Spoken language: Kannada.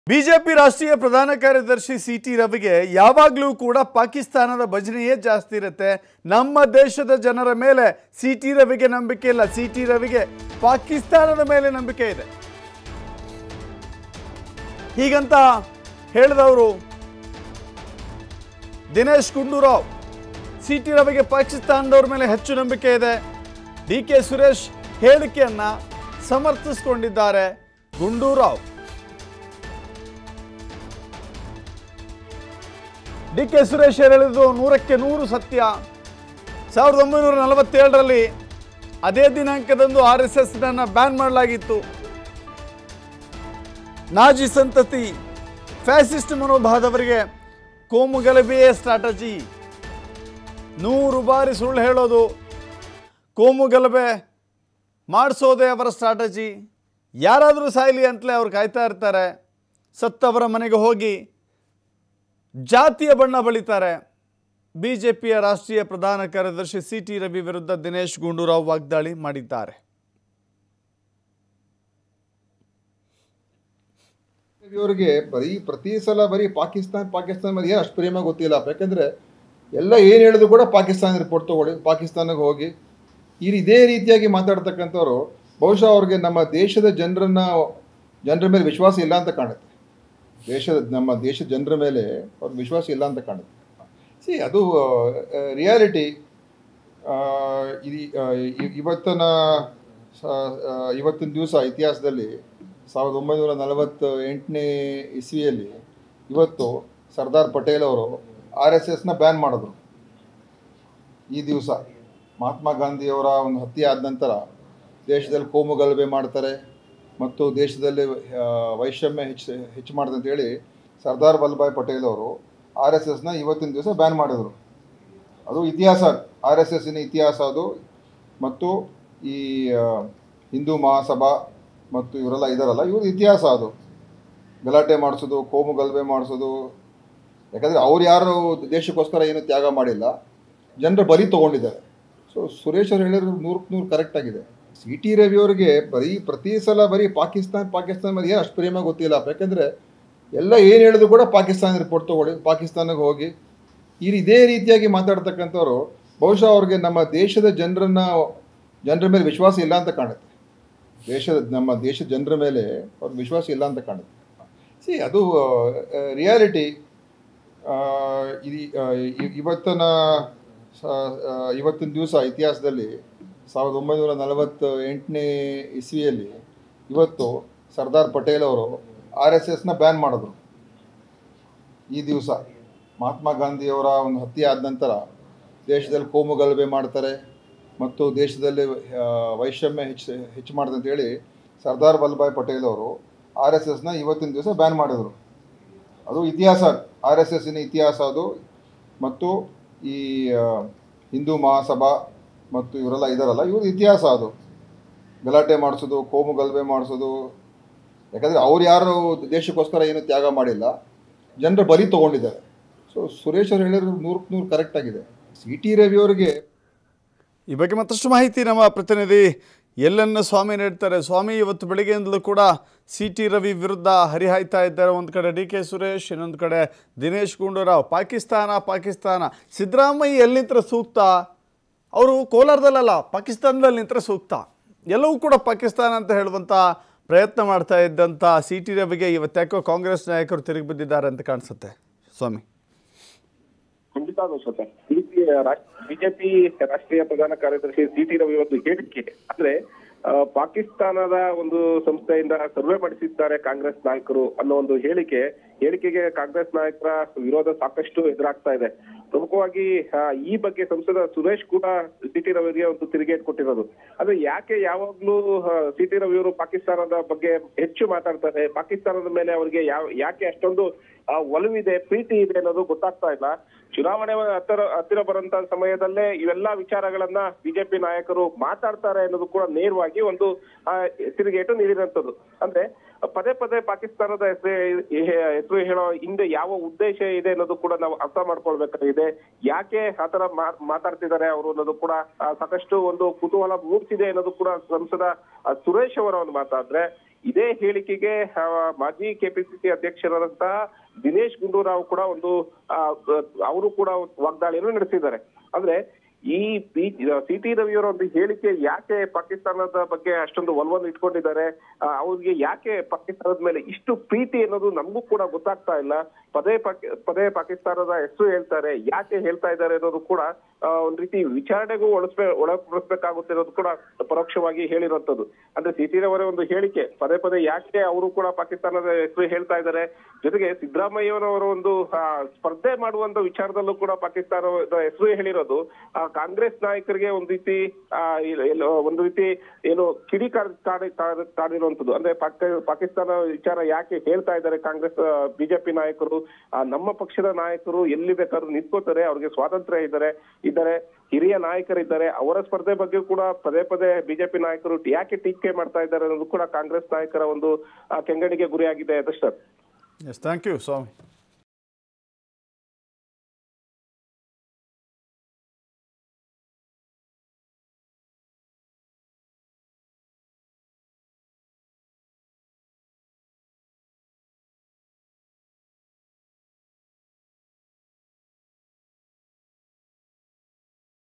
ಬಿಜೆಪಿ ರಾಷ್ಟ್ರೀಯ ಪ್ರಧಾನ ಕಾರ್ಯದರ್ಶಿ ಸಿ ಟಿ ರವಿಗೆ ಯಾವಾಗಲೂ ಕೂಡ ಪಾಕಿಸ್ತಾನದ ಭಜನೆಯೇ ಜಾಸ್ತಿ ಇರುತ್ತೆ ನಮ್ಮ ದೇಶದ ಜನರ ಮೇಲೆ ಸಿ ಟಿ ರವಿಗೆ ನಂಬಿಕೆ ಇಲ್ಲ ಸಿ ಟಿ ರವಿಗೆ ಪಾಕಿಸ್ತಾನದ ಮೇಲೆ ನಂಬಿಕೆ ಇದೆ ಹೀಗಂತ ಹೇಳಿದವರು ದಿನೇಶ್ ಗುಂಡೂರಾವ್ ಸಿ ಟಿ ರವಿಗೆ ಪಾಕಿಸ್ತಾನದವ್ರ ಮೇಲೆ ಹೆಚ್ಚು ನಂಬಿಕೆ ಇದೆ ಡಿ ಕೆ ಸುರೇಶ್ ಹೇಳಿಕೆಯನ್ನ ಸಮರ್ಥಿಸಿಕೊಂಡಿದ್ದಾರೆ ಗುಂಡೂರಾವ್ ಡಿ ಕೆ ಸುರೇಶ್ ಹೇಳಿದ್ದು ನೂರಕ್ಕೆ ನೂರು ಸತ್ಯ ಸಾವಿರದ ಒಂಬೈನೂರ ನಲವತ್ತೇಳರಲ್ಲಿ ಅದೇ ದಿನಾಂಕದಂದು ಆರ್ ಎಸ್ ಎಸ್ನನ್ನು ಬ್ಯಾನ್ ಮಾಡಲಾಗಿತ್ತು ನಾಜಿ ಸಂತತಿ ಫ್ಯಾಸಿಸ್ಟ್ ಮನೋಭಾವದವರಿಗೆ ಕೋಮು ಗಲಭೆಯೇ ಸ್ಟ್ರಾಟಜಿ ನೂರು ಬಾರಿ ಸುಳ್ಳು ಹೇಳೋದು ಕೋಮು ಗಲಭೆ ಮಾಡಿಸೋದೇ ಅವರ ಸ್ಟ್ರಾಟಜಿ ಯಾರಾದರೂ ಸಾಯಲಿ ಅಂತಲೇ ಅವ್ರು ಕಾಯ್ತಾ ಇರ್ತಾರೆ ಸತ್ತವರ ಮನೆಗೆ ಹೋಗಿ ಜಾತಿಯ ಬಣ್ಣ ಬಳಿತಾರೆ ಬಿಜೆಪಿಯ ರಾಷ್ಟ್ರೀಯ ಪ್ರಧಾನ ಕಾರ್ಯದರ್ಶಿ ಸಿ ಟಿ ರವಿ ವಿರುದ್ಧ ದಿನೇಶ್ ಗುಂಡೂರಾವ್ ವಾಗ್ದಾಳಿ ಮಾಡಿದ್ದಾರೆ ಇವರಿಗೆ ಬರೀ ಪ್ರತಿ ಸಲ ಬರೀ ಪಾಕಿಸ್ತಾನ ಪಾಕಿಸ್ತಾನ ಮೇಲೆ ಏನು ಅಷ್ಟು ಪ್ರೇಮ ಗೊತ್ತಿಲ್ಲ ಯಾಕಂದ್ರೆ ಎಲ್ಲ ಏನು ಹೇಳಿದ್ರು ಕೂಡ ಪಾಕಿಸ್ತಾನ ರಿಪೋರ್ಟ್ ತಗೊಳ್ಳಿ ಪಾಕಿಸ್ತಾನಕ್ಕೆ ಹೋಗಿ ಈ ಇದೇ ರೀತಿಯಾಗಿ ಮಾತಾಡ್ತಕ್ಕಂಥವ್ರು ಬಹುಶಃ ಅವ್ರಿಗೆ ನಮ್ಮ ದೇಶದ ಜನರನ್ನ ಜನರ ಮೇಲೆ ವಿಶ್ವಾಸ ಇಲ್ಲ ಅಂತ ಕಾಣುತ್ತೆ ದೇಶದ ನಮ್ಮ ದೇಶದ ಜನರ ಮೇಲೆ ಅವ್ರಿಗೆ ವಿಶ್ವಾಸ ಇಲ್ಲ ಅಂತ ಕಾಣುತ್ತೆ ಸಿ ಅದು ರಿಯಾಲಿಟಿ ಇವತ್ತಿನ ಸ- ಆ, ಇವತ್ತಿನ ದಿವಸ ಇತಿಹಾಸದಲ್ಲಿ ಸಾವಿರದ ಒಂಬೈನೂರ ನಲವತ್ತ ಎಂಟನೇ ಇಸ್ವಿಯಲ್ಲಿ ಇವತ್ತು ಸರ್ದಾರ್ ಪಟೇಲ್ ಅವರು ಆರ್ ಎಸ್ ಎಸ್ನ ಬ್ಯಾನ್ ಮಾಡಿದ್ರು ಈ ದಿವಸ ಮಹಾತ್ಮ ಗಾಂಧಿಯವರ ಒಂದು ಹತ್ಯೆ ಆದ ನಂತರ ದೇಶದಲ್ಲಿ ಕೋಮು ಗಲಭೆ ಮಾಡ್ತಾರೆ ಮತ್ತು ದೇಶದಲ್ಲಿ ಆ, ವೈಷಮ್ಯ ಹೆಚ್ಚು ಹೆಚ್ಚು ಮಾಡಿದೆ ಅಂತೇಳಿ ಸರ್ದಾರ್ ವಲ್ಲಭಾಯ್ ಪಟೇಲ್ ಅವರು ಆರ್ ಎಸ್ ಎಸ್ನ ಇವತ್ತಿನ ದಿವಸ ಬ್ಯಾನ್ ಮಾಡಿದರು ಅದು ಇತಿಹಾಸ ಆರ್ ಎಸ್ ಎಸ್ಸಿನ ಇತಿಹಾಸ ಅದು ಮತ್ತು ಈ ಆ, ಹಿಂದೂ ಮಹಾಸಭಾ ಮತ್ತು ಇವರೆಲ್ಲ ಇದಾರಲ್ಲ ಇವ್ರ ಇತಿಹಾಸ ಅದು ಗಲಾಟೆ ಮಾಡಿಸೋದು ಕೋಮು ಗಲಭೆ ಮಾಡಿಸೋದು ಯಾಕಂದರೆ ಅವ್ರು ಯಾರು ದೇಶಕ್ಕೋಸ್ಕರ ಏನು ತ್ಯಾಗ ಮಾಡಿಲ್ಲ ಜನರ ಬಲಿ ತೊಗೊಂಡಿದ್ದಾರೆ ಸೊ ಸುರೇಶ್ ಅವ್ರು ಹೇಳಿರೋದು ನೂರಕ್ಕೆ ನೂರು ಕರೆಕ್ಟ್ ಆಗಿದೆ ಸಿ ಟಿ ರವಿ ಅವರಿಗೆ ಬರೀ ಪ್ರತಿ ಸಲ ಬರೀ ಪಾಕಿಸ್ತಾನ ಪಾಕಿಸ್ತಾನ ಮೇಲೆ ಏನು ಅಷ್ಟು ಪ್ರೇಮ ಗೊತ್ತಿಲ್ಲ ಯಾಕಂದರೆ ಎಲ್ಲ ಏನು ಹೇಳಿದ್ರು ಕೂಡ ಪಾಕಿಸ್ತಾನ ರಿಪೋರ್ಟ್ ತಗೊಳ್ಳಿ ಪಾಕಿಸ್ತಾನಕ್ಕೆ ಹೋಗಿ ಈ ಇದೇ ರೀತಿಯಾಗಿ ಮಾತಾಡ್ತಕ್ಕಂಥವ್ರು ಬಹುಶಃ ಅವ್ರಿಗೆ ನಮ್ಮ ದೇಶದ ಜನರನ್ನ ಜನರ ಮೇಲೆ ವಿಶ್ವಾಸ ಇಲ್ಲ ಅಂತ ಕಾಣುತ್ತೆ ದೇಶದ ನಮ್ಮ ದೇಶದ ಜನರ ಮೇಲೆ ಅವ್ರಿಗೆ ವಿಶ್ವಾಸ ಇಲ್ಲ ಅಂತ ಕಾಣುತ್ತೆ ಸಿ ಅದು ರಿಯಾಲಿಟಿ ಇವತ್ತಿನ ಸ- ಆ, ಇವತ್ತಿನ ದಿವಸ ಇತಿಹಾಸದಲ್ಲಿ ಸಾವಿರದ ಒಂಬೈನೂರ ನಲವತ್ತ ಎಂಟನೇ ಇಸ್ವಿಯಲ್ಲಿ ಇವತ್ತು ಸರ್ದಾರ್ ಪಟೇಲ್ ಅವರು ಆರ್ ಎಸ್ ಎಸ್ನ ಬ್ಯಾನ್ ಮಾಡಿದ್ರು ಈ ದಿವಸ ಮಹಾತ್ಮ ಗಾಂಧಿಯವರ ಒಂದು ಹತ್ಯೆ ಆದ ನಂತರ ದೇಶದಲ್ಲಿ ಕೋಮು ಗಲಭೆ ಮಾಡ್ತಾರೆ ಮತ್ತು ದೇಶದಲ್ಲಿ ಆ, ವೈಷಮ್ಯ ಹೆಚ್ಚು ಹೆಚ್ಚು ಮಾಡಿದೆ ಅಂತೇಳಿ ಸರ್ದಾರ್ ವಲ್ಲಭಾಯ್ ಪಟೇಲ್ ಅವರು ಆರ್ ಎಸ್ ಎಸ್ನ ಇವತ್ತಿನ ದಿವಸ ಬ್ಯಾನ್ ಮಾಡಿದರು ಅದು ಇತಿಹಾಸ ಆರ್ ಎಸ್ ಎಸ್ಸಿನ ಇತಿಹಾಸ ಅದು ಮತ್ತು ಈ ಆ, ಹಿಂದೂ ಮಹಾಸಭಾ ಮತ್ತು ಇವರೆಲ್ಲ ಇದಾರಲ್ಲ ಇವ್ರ ಇತಿಹಾಸ ಅದು ಗಲಾಟೆ ಮಾಡಿಸೋದು ಕೋಮು ಗಲಭೆ ಮಾಡಿಸೋದು ಯಾಕಂದರೆ ಅವ್ರು ಯಾರು ದೇಶಕ್ಕೋಸ್ಕರ ಏನು ತ್ಯಾಗ ಮಾಡಿಲ್ಲ ಜನರ ಬಲಿ ತೊಗೊಂಡಿದ್ದಾರೆ ಸೊ ಸುರೇಶ್ ಅವ್ರು ಹೇಳಿರೋದು ನೂರಕ್ಕೆ ನೂರು ಕರೆಕ್ಟ್ ಆಗಿದೆ ಸಿ ಟಿ ರವಿ ಅವರಿಗೆ ಈ ಬಗ್ಗೆ ಮತ್ತಷ್ಟು ಮಾಹಿತಿ ನಮ್ಮ ಪ್ರತಿನಿಧಿ ಎಲ್ಲನ್ನ ಸ್ವಾಮಿ ನೀಡ್ತಾರೆ ಸ್ವಾಮಿ ಇವತ್ತು ಬೆಳಿಗ್ಗೆಯಿಂದಲೂ ಕೂಡ ಸಿ ಟಿ ರವಿ ವಿರುದ್ಧ ಹರಿಹಾಯ್ತಾ ಇದ್ದಾರೆ ಒಂದು ಕಡೆ ಡಿ ಕೆ ಸುರೇಶ್ ಇನ್ನೊಂದು ಕಡೆ ದಿನೇಶ್ ಗುಂಡೂರಾವ್ ಪಾಕಿಸ್ತಾನ ಪಾಕಿಸ್ತಾನ ಸಿದ್ದರಾಮಯ್ಯ ಎಲ್ಲಿ ನಿಂತರ ಸೂಕ್ತ ಅವರು ಕೋಲಾರದಲ್ಲಲ್ಲ ಪಾಕಿಸ್ತಾನದಲ್ಲಿ ನಿಂತರ ಸೂಕ್ತ ಎಲ್ಲವೂ ಕೂಡ ಪಾಕಿಸ್ತಾನ ಅಂತ ಹೇಳುವಂಥ ಪ್ರಯತ್ನ ಮಾಡ್ತಾ ಇದ್ದಂಥ ಸಿ ಟಿ ರವಿಗೆ ಇವತ್ತ್ಯಾಕೋ ಕಾಂಗ್ರೆಸ್ ನಾಯಕರು ತಿರುಗಿ ಬಿದ್ದಿದ್ದಾರೆ ಅಂತ ಕಾಣಿಸುತ್ತೆ ಸ್ವಾಮಿ ಖಂಡಿತ ಅನ್ಸುತ್ತೆ ಬಿಜೆಪಿ ರಾಷ್ಟ್ರೀಯ ಪ್ರಧಾನ ಕಾರ್ಯದರ್ಶಿ ಸಿ ಟಿ ರವಿ ಒಂದು ಹೇಳಿಕೆ ಅಂದ್ರೆ ಆ, ಪಾಕಿಸ್ತಾನದ ಒಂದು ಸಂಸ್ಥೆಯಿಂದ ಸರ್ವೆ ಮಾಡಿಸಿದ್ದಾರೆ ಕಾಂಗ್ರೆಸ್ ನಾಯಕರು ಅನ್ನೋ ಒಂದು ಹೇಳಿಕೆ ಹೇಳಿಕೆಗೆ ಕಾಂಗ್ರೆಸ್ ನಾಯಕರ ವಿರೋಧ ಸಾಕಷ್ಟು ಎದುರಾಗ್ತಾ ಇದೆ ಪ್ರಮುಖವಾಗಿ ಆ, ಈ ಬಗ್ಗೆ ಸಂಸದ ಸುರೇಶ್ ಕೂಡ ಸಿ ಟಿ ರವಿಗೆ ಒಂದು ತಿರುಗೇಟ್ ಕೊಟ್ಟಿರೋದು ಆದ್ರೆ ಯಾಕೆ ಯಾವಾಗ್ಲೂ ಸಿ ಟಿ ರವಿ ಅವರು ಪಾಕಿಸ್ತಾನದ ಬಗ್ಗೆ ಹೆಚ್ಚು ಮಾತಾಡ್ತಾರೆ ಪಾಕಿಸ್ತಾನದ ಮೇಲೆ ಅವರಿಗೆ ಯಾವ ಯಾಕೆ ಅಷ್ಟೊಂದು ಆ, ಒಲವಿದೆ ಪ್ರೀತಿ ಇದೆ ಅನ್ನೋದು ಗೊತ್ತಾಗ್ತಾ ಇಲ್ಲ ಚುನಾವಣೆ ಹತ್ತಿರ ಹತ್ತಿರ ಬರುವಂತ ಸಮಯದಲ್ಲೇ ಇವೆಲ್ಲಾ ವಿಚಾರಗಳನ್ನ ಬಿಜೆಪಿ ನಾಯಕರು ಮಾತಾಡ್ತಾರೆ ಅನ್ನೋದು ಕೂಡ ನೇರವಾಗಿ ಒಂದು ಆ, ತಿರುಗೇಟು ನೀಡಿರುವಂತದ್ದು ಅಂದ್ರೆ ಪದೇ ಪದೇ ಪಾಕಿಸ್ತಾನದ ಹೆಸರು ಹೆಸರು ಹೇಳೋ ಹಿಂದೆ ಯಾವ ಉದ್ದೇಶ ಇದೆ ಅನ್ನೋದು ಕೂಡ ನಾವು ಅರ್ಥ ಮಾಡ್ಕೊಳ್ಬೇಕಾಗಿದೆ ಯಾಕೆ ಆತರ ಮಾ- ಮಾತಾಡ್ತಿದ್ದಾರೆ ಅವರು ಅನ್ನೋದು ಕೂಡ ಆ, ಸಾಕಷ್ಟು ಒಂದು ಕುತೂಹಲ ಮೂಡಿಸಿದೆ ಅನ್ನೋದು ಕೂಡ ಸಂಸದ ಆ, ಸುರೇಶ್ ಅವರ ಒಂದು ಮಾತಾದ್ರೆ ಇದೇ ಹೇಳಿಕೆಗೆ ಆ, ಮಾಜಿ ಕೆಪಿಸಿಸಿ ಅಧ್ಯಕ್ಷರಾದಂತಹ ದಿನೇಶ್ ಗುಂಡೂರಾವ್ ಕೂಡ ಒಂದು ಅವರು ಕೂಡ ವಾಗ್ದಾಳಿಯನ್ನು ನಡೆಸಿದ್ದಾರೆ ಅಂದ್ರೆ ಈ ಸಿ ಟಿ ರವಿಯವರ ಒಂದು ಹೇಳಿಕೆ ಯಾಕೆ ಪಾಕಿಸ್ತಾನದ ಬಗ್ಗೆ ಅಷ್ಟೊಂದು ಒಲವನ್ನು ಇಟ್ಕೊಂಡಿದ್ದಾರೆ ಆ, ಅವ್ರಿಗೆ ಯಾಕೆ ಪಾಕಿಸ್ತಾನದ ಮೇಲೆ ಇಷ್ಟು ಪ್ರೀತಿ ಅನ್ನೋದು ನಮಗೂ ಕೂಡ ಗೊತ್ತಾಗ್ತಾ ಇಲ್ಲ ಪದೇ ಪಾಕಿ ಪದೇ ಪಾಕಿಸ್ತಾನದ ಹೆಸರು ಹೇಳ್ತಾರೆ ಯಾಕೆ ಹೇಳ್ತಾ ಇದ್ದಾರೆ ಅನ್ನೋದು ಕೂಡ ಆ, ಒಂದ್ ರೀತಿ ವಿಚಾರಣೆಗೂ ಒಳಸ್ಬೇ ಒಳಪಡಿಸ್ಬೇಕಾಗುತ್ತೆ ಅನ್ನೋದು ಕೂಡ ಪರೋಕ್ಷವಾಗಿ ಹೇಳಿರುವಂತದ್ದು ಅಂದ್ರೆ ಸಿ ಟಿ ರವರ ಒಂದು ಹೇಳಿಕೆ ಪದೇ ಪದೇ ಯಾಕೆ ಅವರು ಕೂಡ ಪಾಕಿಸ್ತಾನದ ಹೆಸರು ಹೇಳ್ತಾ ಇದ್ದಾರೆ ಜೊತೆಗೆ ಸಿದ್ದರಾಮಯ್ಯನವರ ಒಂದು ಆ, ಸ್ಪರ್ಧೆ ಮಾಡುವಂತ ವಿಚಾರದಲ್ಲೂ ಕೂಡ ಪಾಕಿಸ್ತಾನದ ಹೆಸರು ಹೇಳಿರೋದು ಆ, ಕಾಂಗ್ರೆಸ್ ನಾಯಕರಿಗೆ ಒಂದು ರೀತಿ ಆ, ಇಲ್ಲ- ಎಲ್ಲೋ ಒಂದು ರೀತಿ ಏನು ಕಿಡಿ ಕಾಡ್- ಕಾಡ್- ಕಾಡ್- ಕಾಡಿರುವಂತದ್ದು ಅಂದ್ರೆ ಪಾಕ- ಪಾಕಿಸ್ತಾನ ವಿಚಾರ ಯಾಕೆ ಹೇಳ್ತಾ ಇದ್ದಾರೆ ಕಾಂಗ್ರೆಸ್ ಬಿಜೆಪಿ ನಾಯಕರು ಆ, ನಮ್ಮ ಪಕ್ಷದ ನಾಯಕರು ಎಲ್ಲಿ ಬೇಕಾದ್ರೂ ನಿಂತ್ಕೋತಾರೆ ಅವ್ರಿಗೆ ಸ್ವಾತಂತ್ರ್ಯ ಇದ್ದಾರೆ ಇದ್ದಾರೆ ಹಿರಿಯ ನಾಯಕರಿದ್ದಾರೆ ಅವರ ಸ್ಪರ್ಧೆ ಬಗ್ಗೆ ಕೂಡ ಪದೇ ಪದೇ ಬಿಜೆಪಿ ನಾಯಕರು ಯಾಕೆ ಟೀಕೆ ಮಾಡ್ತಾ ಇದ್ದಾರೆ ಅನ್ನೋದು ಕೂಡ ಕಾಂಗ್ರೆಸ್ ನಾಯಕರ ಒಂದು ಆ, ಕೆಂಗಣಿಗೆ ಗುರಿಯಾಗಿದೆ Darshan S thank you Swami